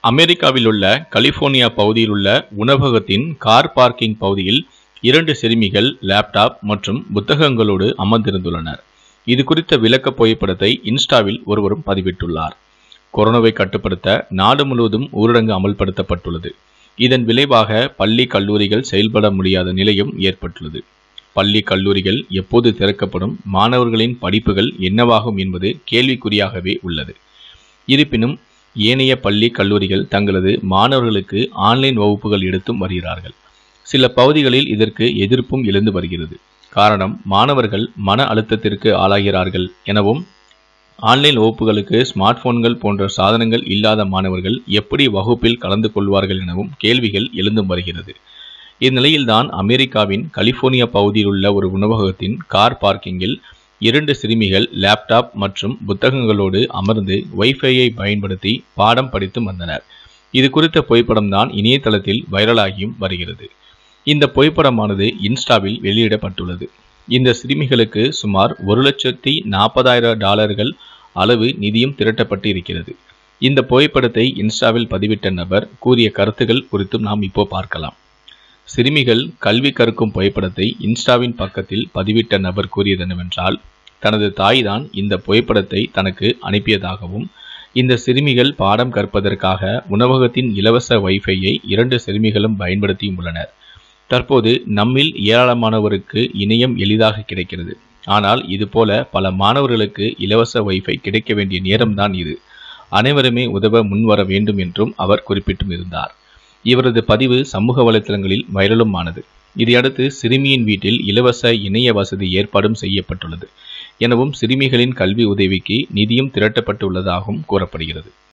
அமெரிக்காவில் உள்ள கலிபோர்னியா பகுதியில் உள்ள உணவகத்தின் கார் பார்க்கிங் பகுதியில் இரண்டு சிறுமிகள் லேப்டாப் மற்றும் புத்தகங்களோடு அமர்ந்திருந்துள்ளனர் இது குறித்த விளக்க புகைப்படத்தை இன்ஸ்டாவில் ஒருவரும் பதிவிட்டுள்ளார் கொரோனாவை கட்டுப்படுத்த நாடு முழுவதும் ஊரடங்கு அமல்படுத்தப்பட்டுள்ளது இதன் விளைவாக பள்ளி கல்லூரிகள் செயல்பட முடியாத நிலையும் ஏற்பட்டுள்ளது பள்ளி கல்லூரிகள் எப்போது திறக்கப்படும் மாணவர்களின் படிப்புகள் என்னவாகும் என்பது கேள்விக்குறியாகவே உள்ளது இருப்பினும் ஏனைய பள்ளி கல்லூரிகள் தங்களது மாணவர்களுக்கு ஆன்லைன் வகுப்புகள் எடுத்தும் வருகிறார்கள் சில பகுதிகளில் இதற்கு எதிர்ப்பும் எழுந்து வருகிறது காரணம் மாணவர்கள் மன அழுத்தத்திற்கு ஆளாகிறார்கள் எனவும் ஆன்லைன் வகுப்புகளுக்கு ஸ்மார்ட் போன்கள் போன்ற சாதனங்கள் இல்லாத மாணவர்கள் எப்படி வகுப்பில் கலந்து கொள்வார்கள் எனவும் கேள்விகள் எழுந்தும் வருகிறது இந்நிலையில்தான் அமெரிக்காவின் கலிபோர்னியா பகுதியில் உள்ள ஒரு உணவகத்தின் கார் பார்க்கிங்கில் இரண்டு சிறுமிகள் லேப்டாப் மற்றும் புத்தகங்களோடு அமர்ந்து வைஃபையை பயன்படுத்தி பாடம் படித்து வந்தனர் இது குறித்த புகைப்படம் தான் இணையதளத்தில் வைரலாகியும் வருகிறது இந்த புகைப்படமானது இன்ஸ்டாவில் வெளியிடப்பட்டுள்ளது இந்த சிறுமிகளுக்கு சுமார் ஒரு லட்சத்தி நாற்பதாயிரம் டாலர்கள் அளவு நிதியும் திரட்டப்பட்டு இருக்கிறது இந்த புகைப்படத்தை இன்ஸ்டாவில் பதிவிட்ட நபர் கூறிய கருத்துக்கள் குறித்தும் நாம் இப்போ பார்க்கலாம் சிறுமிகள் கல்வி கற்கும் புகைப்படத்தை இன்ஸ்டாவின் பக்கத்தில் பதிவிட்ட நபர் கூறியது என்னவென்றால் தனது தாய்தான் இந்த புகைப்படத்தை தனக்கு அனுப்பியதாகவும் இந்த சிறுமிகள் பாடம் கற்பதற்காக உணவகத்தின் இலவச வைஃபையை இரண்டு சிறுமிகளும் பயன்படுத்தியும் உள்ளனர் தற்போது நம்மில் ஏராளமானவருக்கு இணையம் எளிதாக கிடைக்கிறது ஆனால் இதுபோல பல மாணவர்களுக்கு இலவச வைஃபை கிடைக்க வேண்டிய நேரம்தான் இது அனைவருமே உதவ முன்வர வேண்டும் என்றும் அவர் குறிப்பிட்டும் இருந்தார் இவரது பதிவு சமூக வலைத்தளங்களில் வைரலும் ஆனது இதையடுத்து சிறுமியின் வீட்டில் இலவச இணைய வசதி ஏற்பாடும் செய்யப்பட்டுள்ளது எனவும் சிறுமிகளின் கல்வி உதவிக்கு நிதியும் திரட்டப்பட்டுள்ளதாகவும் கூறப்படுகிறது